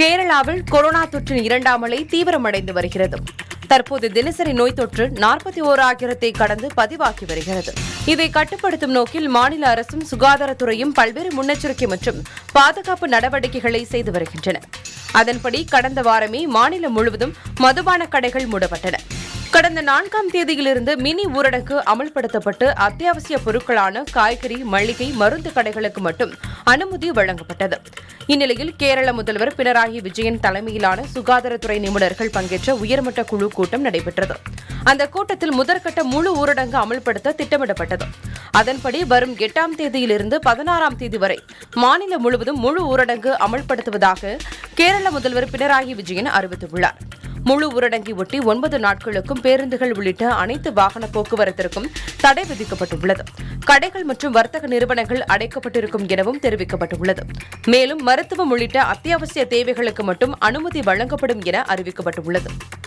கேரளாவில் கொரோனா தொற்றின் இரண்டாம் அலை தீவிரமடைந்து வருகிறது தற்போது தினசரி நோய் தொற்று நாற்பத்தி ஓராயிரத்தை கடந்து பதிவாகி வருகிறது இதை கட்டுப்படுத்தும் நோக்கில் மாநில அரசும் சுகாதாரத்துறையும் பல்வேறு முன்னெச்சரிக்கை மற்றும் பாதுகாப்பு நடவடிக்கைகளை செய்து வருகின்றன அதன்படி கடந்த வாரமே மாநிலம் முழுவதும் மதுபான கடைகள் மூடப்பட்டன கடந்த நான்காம் தேதியிலிருந்து மினி ஊரடங்கு அமல்படுத்தப்பட்டு அத்தியாவசிய பொருட்களான காய்கறி மளிகை மருந்து கடைகளுக்கு மட்டும் அனுமதி வழங்கப்பட்டது இந்நிலையில் கேரள முதல்வர் பினராயி விஜயன் தலைமையிலான சுகாதாரத்துறை நிபுணர்கள் பங்கேற்ற உயர்மட்ட குழு கூட்டம் நடைபெற்றது அந்த கூட்டத்தில் முதற்கட்ட முழு ஊரடங்கு அமல்படுத்த திட்டமிடப்பட்டது அதன்படி வரும் எட்டாம் தேதியிலிருந்து பதினாறாம் தேதி வரை மாநிலம் முழுவதும் முழு ஊரடங்கு அமல்படுத்துவதாக கேரள முதல்வர் பினராயி விஜயன் அறிவித்துள்ளார் முழு ஊரடங்கை ஒட்டி ஒன்பது நாட்களுக்கும் பேருந்துகள் உள்ளிட்ட அனைத்து வாகன போக்குவரத்திற்கும் தடை விதிக்கப்பட்டுள்ளது கடைகள் மற்றும் வர்த்தக நிறுவனங்கள் அடைக்கப்பட்டிருக்கும் எனவும் தெரிவிக்கப்பட்டுள்ளது மேலும் மருத்துவம் உள்ளிட்ட அத்தியாவசிய தேவைகளுக்கு மட்டும் அனுமதி வழங்கப்படும் என அறிவிக்கப்பட்டுள்ளது